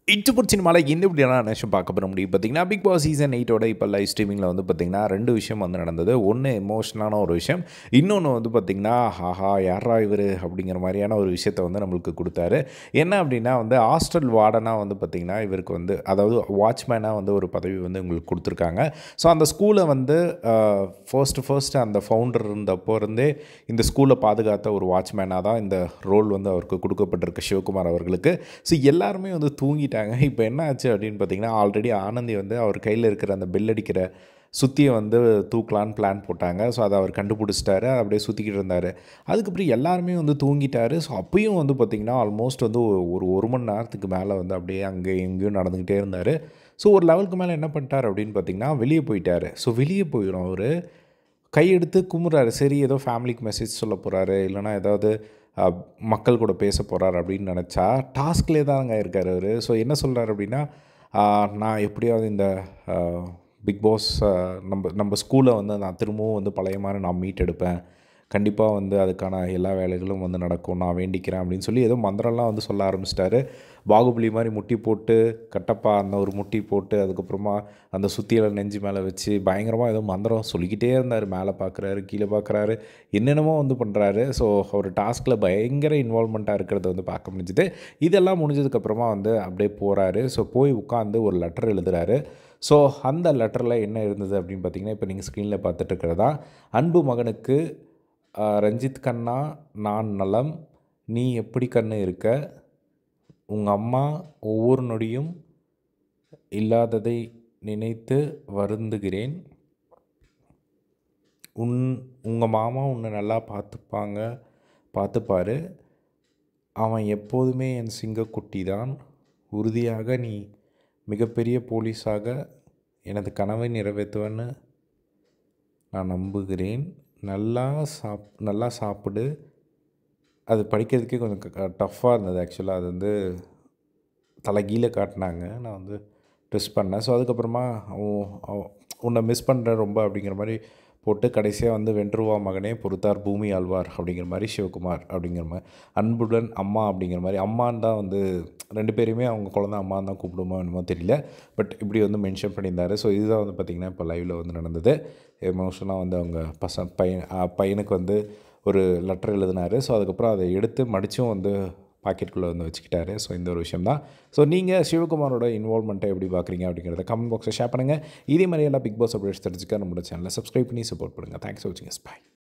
இட்டு பிடிச்சினுமால இந்த இப்படியான நிமிஷம் பார்க்க போகிற முடியும் பார்த்தீங்கன்னா பிக் பாஸ் சீசன் எயிட்டோட இப்போ லைவ் ஸ்ட்ரீமிங்கில் வந்து பார்த்திங்கன்னா ரெண்டு விஷயம் வந்து நடந்தது ஒன்று எமோஷனலான ஒரு விஷயம் இன்னொன்று வந்து பார்த்திங்கன்னா ஆஹா யாரா இவர் அப்படிங்கிற மாதிரியான ஒரு விஷயத்தை வந்து நம்மளுக்கு கொடுத்தாரு என்ன அப்படின்னா வந்து ஹாஸ்டல் வார்டனாக வந்து பார்த்திங்கன்னா இவருக்கு வந்து அதாவது வாட்ச்மேனாக வந்து ஒரு பதவி வந்து உங்களுக்கு கொடுத்துருக்காங்க ஸோ அந்த ஸ்கூலை வந்து ஃபர்ஸ்ட்டு ஃபர்ஸ்ட்டு அந்த ஃபவுண்டர் இருந்தப்போ இருந்தே இந்த ஸ்கூலை பாதுகாத்த ஒரு வாட்ச்மேனாக தான் இந்த ரோல் வந்து அவருக்கு கொடுக்கப்பட்டிருக்கு சிவகுமார் அவர்களுக்கு ஸோ எல்லாருமே வந்து தூங்கிட்டாங்க இப்போ என்ன ஆச்சு அப்படின்னு பார்த்தீங்கன்னா ஆல்ரெடி ஆனந்தி வந்து அவர் கையில் இருக்கிற அந்த பெல் அடிக்கிற சுத்தியை வந்து தூக்கலான்னு பிளான் போட்டாங்க ஸோ அதை அவர் கண்டுபிடிச்சிட்டாரு அதை அப்படியே சுற்றிக்கிட்டு இருந்தார் அதுக்கப்புறம் எல்லாருமே வந்து தூங்கிட்டாரு ஸோ அப்பயும் வந்து பார்த்திங்கன்னா ஆல்மோஸ்ட் வந்து ஒரு ஒரு மணி நேரத்துக்கு மேலே வந்து அப்படியே அங்கே எங்கேயும் நடந்துக்கிட்டே இருந்தார் ஸோ ஒரு லெவலுக்கு மேலே என்ன பண்ணிட்டார் அப்படின்னு பார்த்தீங்கன்னா வெளியே போயிட்டார் ஸோ வெளியே போயிடும் அவர் கையெடுத்து கும்புறாரு சரி ஏதோ ஃபேமிலிக்கு மெசேஜ் சொல்ல போகிறாரு இல்லைனா ஏதாவது அஹ், மக்கள் கூட பேச போகிறார் அப்படின்னு நினச்சா டாஸ்க்லேயே தாங்க இருக்கார் அவர் ஸோ என்ன சொல்கிறார் அப்படின்னா அஹ், நான் எப்படியாவது இந்த பிக் பாஸ் நம்ம நம்ம ஸ்கூலை வந்து நான் திரும்பவும் வந்து பழைய மாதிரி நான் மீட் எடுப்பேன் கண்டிப்பாக வந்து அதுக்கான எல்லா வேலைகளும் வந்து நடக்கும் நான் வேண்டிக்கிறேன் அப்படின்னு சொல்லி ஏதோ மந்திரம்லாம் வந்து சொல்ல ஆரம்பிச்சிட்டாரு பாகுபலி மாதிரி முட்டி போட்டு கட்டப்பா அந்த ஒரு முட்டி போட்டு அதுக்கப்புறமா அந்த சுத்தியில் நெஞ்சு மேலே வச்சு பயங்கரமாக ஏதோ மந்திரம் சொல்லிக்கிட்டே இருந்தார் மேலே பார்க்குறாரு கீழே பார்க்குறாரு என்னென்னமோ வந்து பண்ணுறாரு ஸோ ஒரு டாஸ்கில் பயங்கர இன்வால்மெண்ட்டாக இருக்கிறத வந்து பார்க்க முடிஞ்சுது இதெல்லாம் முடிஞ்சதுக்கப்புறமா வந்து அப்படியே போகிறாரு ஸோ போய் உட்காந்து ஒரு லெட்டர் எழுதுறாரு ஸோ அந்த லெட்டரில் என்ன இருந்தது அப்படின்னு பார்த்தீங்கன்னா இப்போ நீங்கள் ஸ்க்ரீனில் பார்த்துட்டு இருக்கிறதா அன்பு மகனுக்கு ஆஹ், ரஞ்சித் கண்ணா நான் நலம் நீ எப்படி கண்ணு இருக்க உங்கள் அம்மா ஒவ்வொரு நொடியும் இல்லாததை நினைத்து வருந்துகிறேன் உன் உங்கள் மாமா உன்னை நல்லா பார்த்துப்பாங்க பார்த்துப்பாரு அவன் எப்போதுமே என் சிங்கக்குட்டி தான் உறுதியாக நீ மிகப்பெரிய போலீஸாக எனது கனவை நிறைவேற்றுவேன்னு நான் நம்புகிறேன் நல்லா சாப் நல்லா சாப்பிடு அது படிக்கிறதுக்கே கொஞ்சம் டஃப்பாக இருந்தது ஆக்சுவலாக அது வந்து தலைகீழ காட்டினாங்க நான் வந்து ட்ரெஸ் பண்ணேன் ஸோ அதுக்கப்புறமா உன் அவ- உன்னை மிஸ் பண்ணுறேன் ரொம்ப அப்படிங்கிற மாதிரி போட்டு கடைசியாக வந்து வென்றுவா மகனே பொறுத்தார் பூமி ஆழ்வார் அப்படிங்கிற மாதிரி சிவகுமார் அப்படிங்கிற மாதிரி அன்புடன் அம்மா அப்படிங்கிற மாதிரி அம்மான்னு தான் வந்து ரெண்டு பேரையுமே அவங்க குழந்த அம்மான்னு தான் கூப்பிடுமோ என்னமோ தெரியல பட் இப்படி வந்து மென்ஷன் பண்ணியிருந்தாரு ஸோ இதுதான் வந்து பார்த்திங்கன்னா இப்போ லைவில் வந்து நடந்தது எமோஷனாக வந்து அவங்க பச பையன் ஆ, பையனுக்கு வந்து ஒரு லெட்டர் எழுதினாரு ஸோ அதுக்கப்புறம் அதை எடுத்து மடித்தும் வந்து பாக்கெட்டுக்குள்ளே வந்து வச்சுக்கிட்டாரு ஸோ இந்த ஒரு விஷயம் தான் ஸோ நீங்கள் சிவகுமாரோட இன்வால்மெண்ட்டை எப்படி பார்க்குறீங்க அப்படிங்கிறத கமெண்ட் பாக்ஸில் ஷேர் பண்ணுங்கள் இதே மாதிரி எல்லாம் பிக் பாஸ் அப்டேட்ஸ் தெரிஞ்சுக்க நம்மளோட சேனலை சப்ஸ்கிரைப் பண்ணி சப்போர்ட் பண்ணுங்கள் தேங்க்ஸ் ஃபார் வாட்சிங் எஸ் பை